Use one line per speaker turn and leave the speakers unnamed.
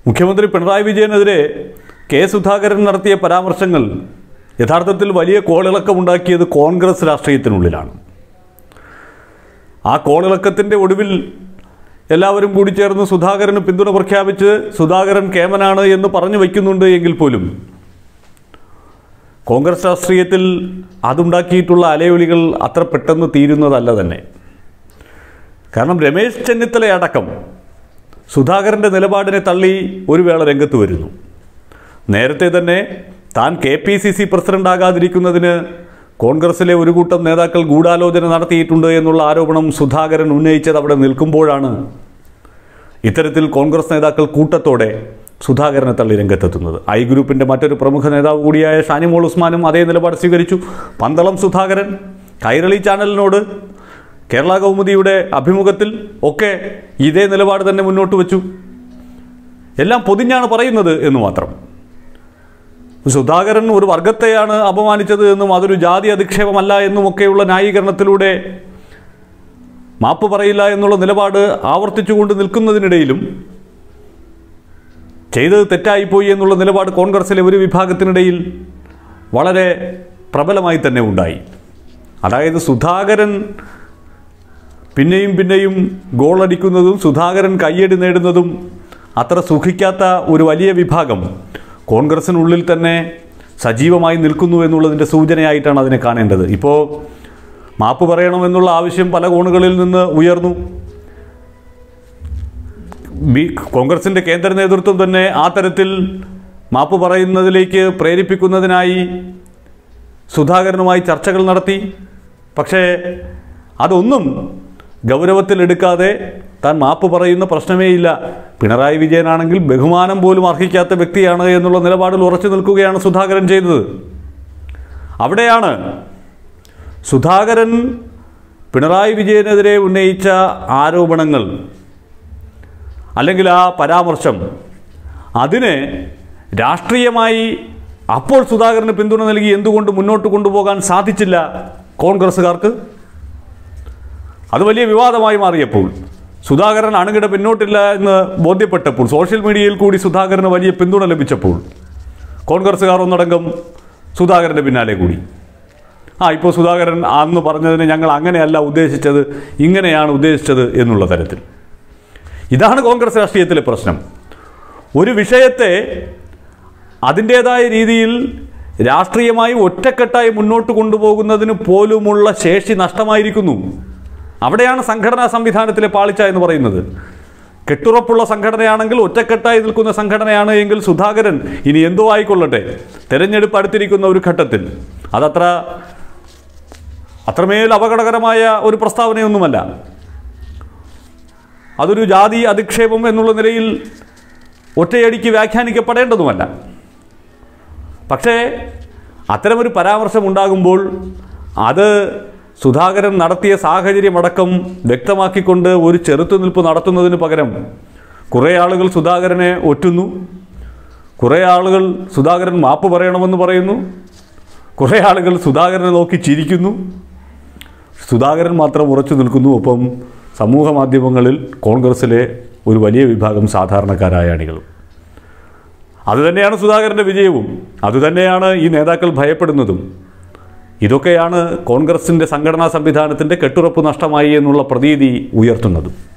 മുഖ്യമന്ത്രി പിണറായി വിജയനെതിരെ കെ സുധാകരൻ നടത്തിയ പരാമർശങ്ങൾ യഥാർത്ഥത്തിൽ വലിയ കോളിളക്കമുണ്ടാക്കിയത് കോൺഗ്രസ് രാഷ്ട്രീയത്തിനുള്ളിലാണ് ആ കോളിളക്കത്തിൻ്റെ ഒടുവിൽ എല്ലാവരും കൂടി ചേർന്ന് സുധാകരന് പിന്തുണ പ്രഖ്യാപിച്ച് സുധാകരൻ കേമനാണ് എന്ന് പറഞ്ഞു വയ്ക്കുന്നുണ്ട് എങ്കിൽ പോലും കോൺഗ്രസ് രാഷ്ട്രീയത്തിൽ അതുണ്ടാക്കിയിട്ടുള്ള അലയൊലികൾ അത്ര പെട്ടെന്ന് തീരുന്നതല്ല തന്നെ കാരണം രമേശ് ചെന്നിത്തലയടക്കം സുധാകരൻ്റെ നിലപാടിനെ തള്ളി ഒരു വേള രംഗത്ത് വരുന്നു നേരത്തെ തന്നെ താൻ K P C C president ആകാതിരിക്കുന്നതിന് കോൺഗ്രസിലെ ഒരു കൂട്ടം നേതാക്കൾ ഗൂഢാലോചന നടത്തിയിട്ടുണ്ട് എന്നുള്ള ആരോപണം സുധാകരൻ ഉന്നയിച്ചത് അവിടെ നിൽക്കുമ്പോഴാണ് ഇത്തരത്തിൽ കോൺഗ്രസ് നേതാക്കൾ കൂട്ടത്തോടെ സുധാകരനെ തള്ളി രംഗത്തെത്തുന്നത് ഐ ഗ്രൂപ്പിൻ്റെ മറ്റൊരു പ്രമുഖ നേതാവ് കൂടിയായ ഷാനിമോൾ ഉസ്മാനും അതേ നിലപാട് സ്വീകരിച്ചു പന്തളം സുധാകരൻ കൈരളി ചാനലിനോട് കേരള കൗമുദിയുടെ അഭിമുഖത്തിൽ ഒക്കെ ഇതേ നിലപാട് തന്നെ മുന്നോട്ട് വച്ചു എല്ലാം പൊതിഞ്ഞാണ് പറയുന്നത് എന്ന് മാത്രം സുധാകരൻ ഒരു വർഗത്തെയാണ് അപമാനിച്ചത് എന്നും അതൊരു ജാതി അധിക്ഷേപമല്ല എന്നുമൊക്കെയുള്ള ന്യായീകരണത്തിലൂടെ മാപ്പ് പറയില്ല എന്നുള്ള നിലപാട് ആവർത്തിച്ചുകൊണ്ട് നിൽക്കുന്നതിനിടയിലും ചെയ്തത് തെറ്റായിപ്പോയി എന്നുള്ള നിലപാട് കോൺഗ്രസിലെ ഒരു വിഭാഗത്തിനിടയിൽ വളരെ പ്രബലമായി തന്നെ ഉണ്ടായി അതായത് സുധാകരൻ പിന്നെയും പിന്നെയും ഗോളടിക്കുന്നതും സുധാകരൻ കയ്യടി നേടുന്നതും അത്ര സുഖിക്കാത്ത ഒരു വലിയ വിഭാഗം കോൺഗ്രസിനുള്ളിൽ തന്നെ സജീവമായി നിൽക്കുന്നു എന്നുള്ളതിൻ്റെ സൂചനയായിട്ടാണ് അതിനെ കാണേണ്ടത് ഇപ്പോൾ മാപ്പ് പറയണമെന്നുള്ള ആവശ്യം പല കോണുകളിൽ നിന്ന് ഉയർന്നു ബി കോൺഗ്രസിൻ്റെ കേന്ദ്ര നേതൃത്വം തന്നെ ആ തരത്തിൽ മാപ്പ് പറയുന്നതിലേക്ക് പ്രേരിപ്പിക്കുന്നതിനായി സുധാകരനുമായി ചർച്ചകൾ നടത്തി പക്ഷേ അതൊന്നും ഗൗരവത്തിലെടുക്കാതെ താൻ മാപ്പ് പറയുന്ന പ്രശ്നമേയില്ല പിണറായി വിജയനാണെങ്കിൽ ബഹുമാനം പോലും അർഹിക്കാത്ത വ്യക്തിയാണ് എന്നുള്ള നിലപാടിൽ ഉറച്ചു നിൽക്കുകയാണ് സുധാകരൻ ചെയ്തത് അവിടെയാണ് സുധാകരൻ പിണറായി വിജയനെതിരെ ഉന്നയിച്ച ആരോപണങ്ങൾ അല്ലെങ്കിൽ ആ പരാമർശം അതിന് രാഷ്ട്രീയമായി അപ്പോൾ സുധാകരന് പിന്തുണ നൽകി എന്തുകൊണ്ട് മുന്നോട്ട് കൊണ്ടുപോകാൻ സാധിച്ചില്ല കോൺഗ്രസ്സുകാർക്ക് അത് വലിയ വിവാദമായി മാറിയപ്പോൾ സുധാകരൻ അണുകിട പിന്നോട്ടില്ല എന്ന് ബോധ്യപ്പെട്ടപ്പോൾ സോഷ്യൽ മീഡിയയിൽ കൂടി സുധാകരന് വലിയ പിന്തുണ ലഭിച്ചപ്പോൾ കോൺഗ്രസ്സുകാർ ഒന്നടങ്കം സുധാകരൻ്റെ പിന്നാലെ കൂടി ആ ഇപ്പോൾ സുധാകരൻ അന്ന് പറഞ്ഞതിന് ഞങ്ങൾ അങ്ങനെയല്ല ഉദ്ദേശിച്ചത് ഇങ്ങനെയാണ് ഉദ്ദേശിച്ചത് എന്നുള്ള തരത്തിൽ ഇതാണ് കോൺഗ്രസ് രാഷ്ട്രീയത്തിലെ പ്രശ്നം ഒരു വിഷയത്തെ അതിൻ്റേതായ രീതിയിൽ രാഷ്ട്രീയമായി ഒറ്റക്കെട്ടായി മുന്നോട്ട് കൊണ്ടുപോകുന്നതിന് പോലുമുള്ള ശേഷി നഷ്ടമായിരിക്കുന്നു അവിടെയാണ് സംഘടനാ സംവിധാനത്തിലെ പാളിച്ച എന്ന് പറയുന്നത് കെട്ടുറപ്പുള്ള സംഘടനയാണെങ്കിൽ ഒറ്റക്കെട്ടായി നിൽക്കുന്ന സംഘടനയാണ് എങ്കിൽ സുധാകരൻ ഇനി എന്തോ ആയിക്കൊള്ളട്ടെ തെരഞ്ഞെടുപ്പ് അടുത്തിരിക്കുന്ന ഒരു ഘട്ടത്തിൽ അതത്ര അത്രമേൽ അപകടകരമായ ഒരു പ്രസ്താവനയൊന്നുമല്ല അതൊരു ജാതി അധിക്ഷേപം എന്നുള്ള നിലയിൽ ഒറ്റയടിക്ക് വ്യാഖ്യാനിക്കപ്പെടേണ്ടതുമല്ല പക്ഷേ അത്തരമൊരു പരാമർശം ഉണ്ടാകുമ്പോൾ അത് സുധാകരൻ നടത്തിയ സാഹചര്യമടക്കം വ്യക്തമാക്കിക്കൊണ്ട് ഒരു ചെറുത്തുനിൽപ്പ് നടത്തുന്നതിന് പകരം കുറേ ആളുകൾ സുധാകരനെ ഒറ്റുന്നു കുറേ ആളുകൾ സുധാകരൻ മാപ്പ് പറയണമെന്ന് പറയുന്നു കുറേ ആളുകൾ സുധാകരനെ നോക്കി ചിരിക്കുന്നു സുധാകരൻ മാത്രം ഉറച്ചു നിൽക്കുന്നു ഒപ്പം സമൂഹ മാധ്യമങ്ങളിൽ കോൺഗ്രസിലെ ഒരു വലിയ വിഭാഗം സാധാരണക്കാരായ അണികളും അതുതന്നെയാണ് സുധാകരൻ്റെ വിജയവും അതുതന്നെയാണ് ഈ നേതാക്കൾ ഭയപ്പെടുന്നതും ഇതൊക്കെയാണ് കോൺഗ്രസിൻ്റെ സംഘടനാ സംവിധാനത്തിൻ്റെ കെട്ടുറപ്പ് നഷ്ടമായി എന്നുള്ള പ്രതീതി ഉയർത്തുന്നതും